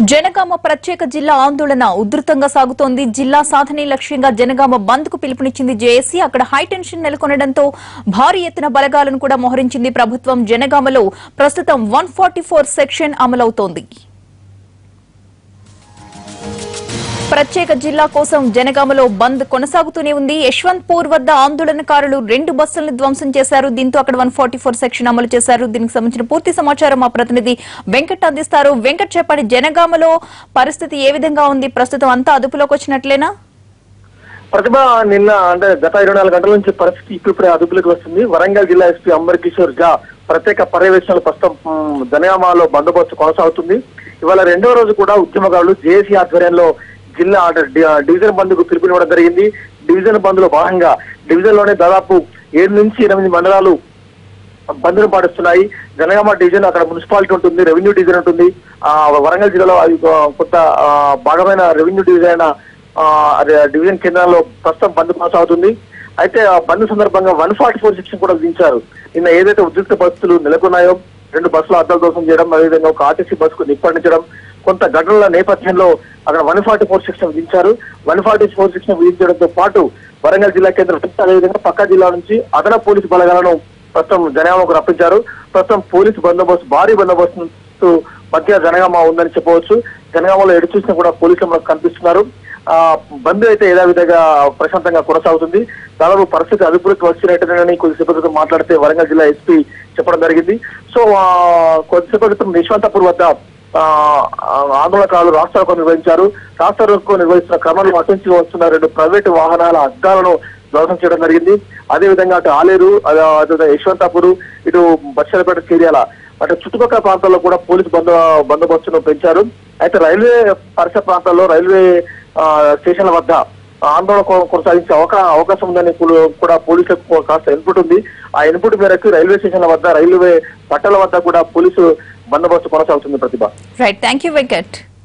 జనగామ ప్రత్యేక జిల్లా ఆందోళన ఉధృతంగా సాగుతోంది జిల్లా సాధనే లక్ష్యంగా జనగామ బంద్ కు పిలుపునిచ్చింది జేఏసీ అక్కడ హైటెన్షన్ నెలకొనడంతో భారీ ఎత్తున బలగాలను కూడా మోహరించింది ప్రభుత్వం జనగామలో ప్రస్తుతం వన్ సెక్షన్ అమలవుతోంది ప్రత్యేక జిల్లా కోసం జనగామలో బంద్ కొనసాగుతూనే ఉంది యశ్వంత్పూర్ వద్ద ఆందోళనకారులు రెండు బస్సులను ధ్వంసం చేశారు దీంతో అక్కడ వన్ సెక్షన్ అమలు చేశారు దీనికి సంబంధించిన పూర్తి సమాచారం మా ప్రతినిధి వెంకట్ అందిస్తారు వెంకట్ చెప్పండి జనగామలో పరిస్థితి ఏ విధంగా ఉంది ప్రస్తుతం అంతా అదుపులోకి వచ్చినట్లేనా ప్రతిభ నిన్న అంటే గత ఇరవై నాలుగు గంటల నుంచి పరిస్థితి ఇప్పుడిప్పుడే అదుపులోకి వస్తుంది వరంగల్ జిల్లా ఎస్పీ అంబర్ కిషోర్ జా ప్రత్యేక పర్యవేక్షణలు ప్రస్తుతం ఉమ్, జనగామాలో బందోబస్తు కొనసాగుతుంది ఇవాళ రెండో రోజు కూడా ఉద్యమకారులు జేఏసీ ఆధ్వర్యంలో జిల్లా అంటే డి- డివిజన్ బంద్కు పిలుపునివ్వడం జరిగింది డివిజన్ బంద్ లో భాగంగా డివిజన్ లోనే దాదాపు ఏడు నుంచి ఎనిమిది మండలాలు బంద్ను పాటిస్తున్నాయి జనగామ డివిజన్ అక్కడ మున్సిపాలిటీ ఉంటుంది రెవెన్యూ డివిజన్ ఉంటుంది ఆ వరంగల్ జిల్లాలో అది ఆ, కొంత ఆ, భాగమైన రెవెన్యూ డివిజన్ అయిన ఆ, అది డివిజన్ కేంద్రాల్లో ప్రస్తుతం బంద్ కొనసాగుతుంది అయితే ఆ బంద్ సందర్భంగా వన్ ఫార్టీ ఫోర్ సెక్షన్ కూడా విధించారు నిన్న ఏదైతే ఉద్రిక్త పరిస్థితులు నెలకొన్నాయో రెండు బస్సులు అద్దాలు దోషం చేయడం అదేవిధంగా ఒక ఆర్టీసీ బస్సుకు నిప్పండించడం కొంత ఘటనల నేపథ్యంలో అక్కడ వన్ ఫార్టీ ఫోర్ సెక్షన్ విధించారు వన్ ఫార్టీ ఫోర్ సెక్షన్ విధించడంతో పాటు వరంగల్ జిల్లా కేంద్రం అదేవిధంగా పక్క జిల్లా నుంచి అదన పోలీసు బలగాలను ప్రస్తుతం జనగామకు రప్పించారు ప్రస్తుతం పోలీసు బందోబస్తు భారీ బందోబస్తు మధ్య జనగామ ఉందని చెప్పవచ్చు జనగామలో ఎటు చూసినా కూడా పోలీసులు మనకు కనిపిస్తున్నారు ఆ బంద్ అయితే యథావిధిగా ప్రశాంతంగా కొనసాగుతుంది దాదాపు పరిస్థితి అదుపులోకి వచ్చినట్టునని కొద్దిసేపు క్రితం మాట్లాడితే వరంగల్ జిల్లా ఎస్పీ చెప్పడం జరిగింది సో ఆ, కొద్దిసేపు క్రితం యశ్వంతపూర్ వద్ద ఆ, ఆందోళనకారులు రాష్ట్రాలకు నిర్వహించారు రాష్ట్రాలకు నిర్వహిస్తున్న క్రమంలో అటు నుంచి వస్తున్న రెండు ప్రైవేటు వాహనాల అద్దాలను ధ్వంసం చేయడం జరిగింది అదే విధంగా అటు ఆలేరు అదే అదే యశ్వంతాపూర్ ఇటు బచ్చలపేట చీర్యాల అటు చుట్టుపక్కల ప్రాంతాల్లో కూడా పోలీసు బందో బందోబస్తును పెంచారు అయితే రైల్వే పరిసర ప్రాంతాల్లో రైల్వే ఆ, స్టేషన్ల వద్ద ఆందోళన కొ- కొనసాగించే అవకా అవకాశం ఉందని కూడా- కూడా పోలీసులకు కాస్త ఇన్పుట్ ఉంది ఆ ఇన్పుట్ మేరకు రైల్వే స్టేషన్ల వద్ద రైల్వే పట్టాల వద్ద కూడా పోలీసు బందోబస్తు కొనసాగుతుంది Pratibha right thank you Venkat